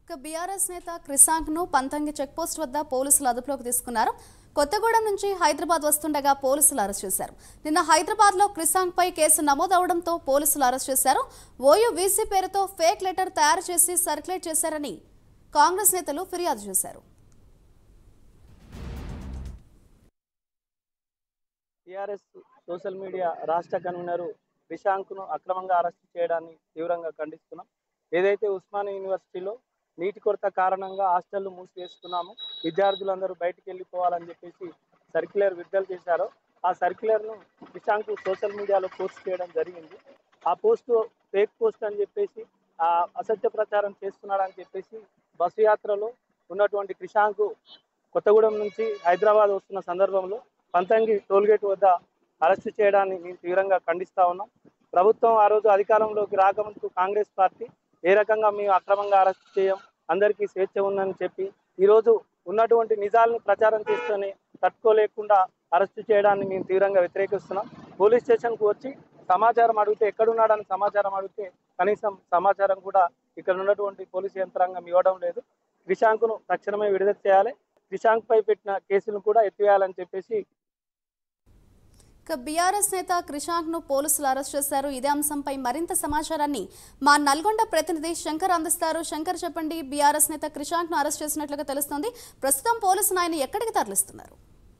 ఇక బీఆర్ఎస్ నేత క్రిసాంక్ ను పంతంగి చెక్పోస్ట్ వద్ద పోలీసులు అదుపులోకి తీసుకున్నారు కొత్తగూడెం నుంచి హైదరాబాద్ వస్తుండగా పోలీసులు అరెస్ట్ చేశారు నిన్న హైదరాబాద్ లో క్రిసాంక్ పై కేసు నమోదవడంతో పోలీసులు అరెస్ట్ చేశారు ఓయూ వీసీ పేరుతో ఫేక్ లెటర్ తయారు చేసి సర్క్యులేట్ చేశారని కాంగ్రెస్ నేతలు ఫిర్యాదు చేశారు టీఆర్ఎస్ సోషల్ మీడియా రాష్ట్ర కన్వీనర్ రిషాంక్ను అక్రమంగా అరెస్ట్ చేయడాన్ని తీవ్రంగా ఖండిస్తున్నాం ఏదైతే ఉస్మానియా యూనివర్సిటీలో నీటి కొరత కారణంగా హాస్టళ్లు మూసివేస్తున్నాము విద్యార్థులందరూ బయటికి వెళ్ళిపోవాలని చెప్పేసి సర్క్యులర్ విడుదల చేశారో ఆ సర్క్యులర్ను రిషాంక్ సోషల్ మీడియాలో పోస్ట్ చేయడం జరిగింది ఆ పోస్ట్ ఫేక్ పోస్ట్ అని చెప్పేసి ఆ అసత్య ప్రచారం చేస్తున్నాడని చెప్పేసి బస్సు యాత్రలో ఉన్నటువంటి క్రిషాంక్ కొత్తగూడెం నుంచి హైదరాబాద్ వస్తున్న సందర్భంలో పంతంగి టోల్గేట్ వద్ద అరెస్టు చేయడాన్ని మేము తీవ్రంగా ఖండిస్తా ఉన్నాం ప్రభుత్వం ఆ రోజు అధికారంలోకి రాకముందుకు కాంగ్రెస్ పార్టీ ఏ రకంగా మేము అక్రమంగా అరెస్ట్ చేయం అందరికీ స్వేచ్ఛ ఉందని చెప్పి ఈరోజు ఉన్నటువంటి నిజాలను ప్రచారం చేస్తూనే తట్టుకోలేకుండా అరెస్టు చేయడాన్ని మేము తీవ్రంగా వ్యతిరేకిస్తున్నాం పోలీస్ స్టేషన్కు వచ్చి సమాచారం అడిగితే ఎక్కడున్నాడని సమాచారం అడిగితే కనీసం సమాచారం కూడా ఇక్కడ ఉన్నటువంటి పోలీసు యంత్రాంగం ఇవ్వడం లేదు క్రిషాంక్ను తక్షణమే విడుదల చేయాలి క్రిషాంక్ పై పెట్టిన కేసులను కూడా ఎత్తివేయాలని చెప్పేసి ఇక బీఆర్ఎస్ నేత క్రిషాంక్ ను పోలీసులు అరెస్ట్ చేశారు ఇదే అంశంపై మరింత సమాచారాన్ని మా నల్గొండ ప్రతినిధి శంకర్ అందిస్తారు శంకర్ చెప్పండి బీఆర్ఎస్ నేత క్రిషాంక్ ను అరెస్ట్ చేసినట్లుగా తెలుస్తోంది ప్రస్తుతం పోలీసులు ఆయన ఎక్కడికి తరలిస్తున్నారు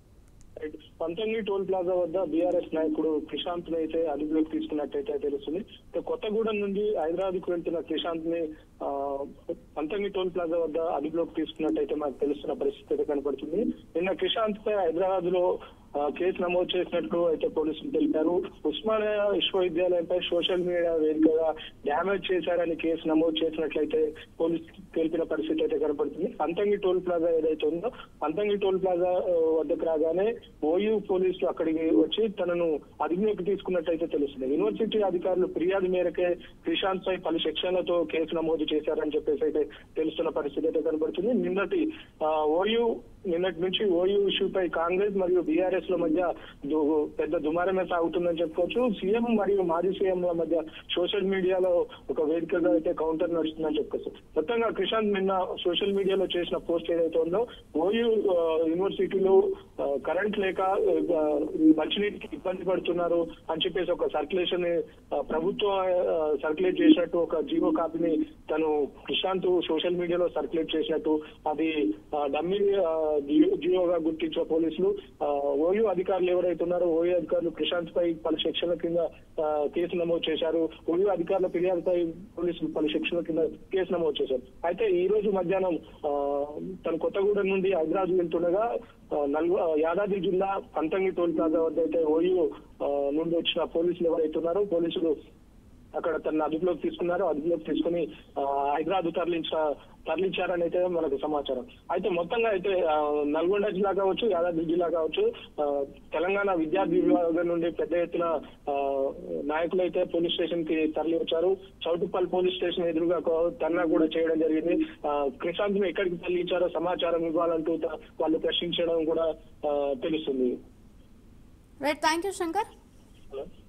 పంతొమ్మిది టోల్ ప్లాజా వద్ద బీఆర్ఎస్ నాయకుడు ప్రశాంత్ ని అయితే అదుపులోకి తీసుకున్నట్టయితే తెలుస్తుంది ఇక కొత్తగూడెం నుండి హైదరాబాద్ కు వెళ్తున్న ప్రశాంత్ ని ఆ, పంతొమ్మిది టోల్ ప్లాజా వద్ద అదుపులోకి తీసుకున్నట్టయితే మనకు తెలుస్తున్న పరిస్థితి అయితే కనపడుతుంది నిన్న ప్రశాంత్ పై హైదరాబాద్ లో ఆ, కేసు నమోదు చేసినట్లు అయితే పోలీసులు తెలిపారు ఉస్మానియా విశ్వవిద్యాలయంపై సోషల్ మీడియా వేదికగా డ్యామేజ్ చేశారని కేసు నమోదు చేసినట్లయితే పోలీసులు తెలిపిన పరిస్థితి అయితే కనపడుతుంది పంతంగి టోల్ ప్లాజా ఏదైతే ఉందో పంతంగి టోల్ ప్లాజా ఆ, వద్దకు రాగానే ఓయూ పోలీసులు అక్కడికి వచ్చి తనను అదుపులోకి తీసుకున్నట్టయితే తెలుస్తుంది యూనివర్సిటీ అధికారులు ఫిర్యాదు మేరకే ప్రశాంత్ పై పలు సెక్షన్లతో కేసు నమోదు చేశారని చెప్పేసి అయితే తెలుస్తున్న పరిస్థితి అయితే కనబడుతుంది నిన్నటి ఆ, ఓయూ నిన్నటి నుంచి ఓయూ ఇష్యూపై కాంగ్రెస్ మరియు బీఆర్ఎస్ ల మధ్య దు- పెద్ద దుమారమే సాగుతుందని చెప్పుకోవచ్చు సీఎం మరియు మాజీ సీఎం ల మధ్య సోషల్ మీడియాలో ఒక వేదికగా అయితే కౌంటర్ నడుస్తుందని చెప్పుకోవచ్చు మొత్తంగా క్రిషాంత్ నిన్న సోషల్ మీడియాలో చేసిన పోస్ట్ ఏదైతే ఉందో ఓయూ ఆ, యూనివర్సిటీలో ఆ, కరెంట్ లేక ఆ, మంచినీటికి ఇబ్బంది పడుతున్నారు అని చెప్పేసి ఒక సర్క్యులేషన్ ప్రభుత్వం ఆ, సర్క్యులేట్ చేసినట్టు ఒక జీవో కాపీని తను ప్రశాంత్ సోషల్ మీడియాలో సర్క్యులేట్ చేసినట్టు అది ఆ, డమ్మీ ఆ, జియో- జియోగా గుర్తించిన పోలీసులు ఆ, ఓయూ అధికారులు ఎవరైతే ఉన్నారో ఓయూ అధికారులు ప్రశాంత్ పై పలు సెక్షన్ల కింద ఆ, కేసు నమోదు చేశారు ఓయూ అధికారుల ఫిర్యాదుపై పోలీసులు పలు సెక్షన్ల కింద కేసు నమోదు చేశారు అయితే ఈ రోజు మధ్యాహ్నం ఆ, తను కొత్తగూడెం నుండి హైదరాబాద్ వెళ్తుండగా ఆ, నల్గొ ఆ, యాదాద్రి జిల్లా పంతంగి టోల్ ప్లాజా వద్ద అయితే ఓయూ ఆ, నుండి వచ్చిన పోలీసులు ఎవరైతే ఉన్నారో పోలీసులు అక్కడ తన అదుపులోకి తీసుకున్నారు అదుపులోకి తీసుకుని ఆ, హైదరాబాద్ తరలించ తరలించారని అయితే మనకు సమాచారం అయితే మొత్తంగా అయితే ఆ, నల్గొండ జిల్లా కావచ్చు యాదాద్రి జిల్లా కావచ్చు ఆ, తెలంగాణ విద్యార్థి విభాగం నుండి పెద్ద ఎత్తున ఆ, నాయకులు అయితే పోలీస్ స్టేషన్ కి తరలి వచ్చారు చౌటుప్పల్ పోలీస్ స్టేషన్ ఎదురుగా ఒక ధర్నా కూడా చేయడం జరిగింది క్రిషాంత్ ను ఎక్కడికి తరలించారో సమాచారం ఇవ్వాలంటూ త- వాళ్ళు ప్రశ్నించడం కూడా ఆ, తెలుస్తుంది right thank you Shankar hello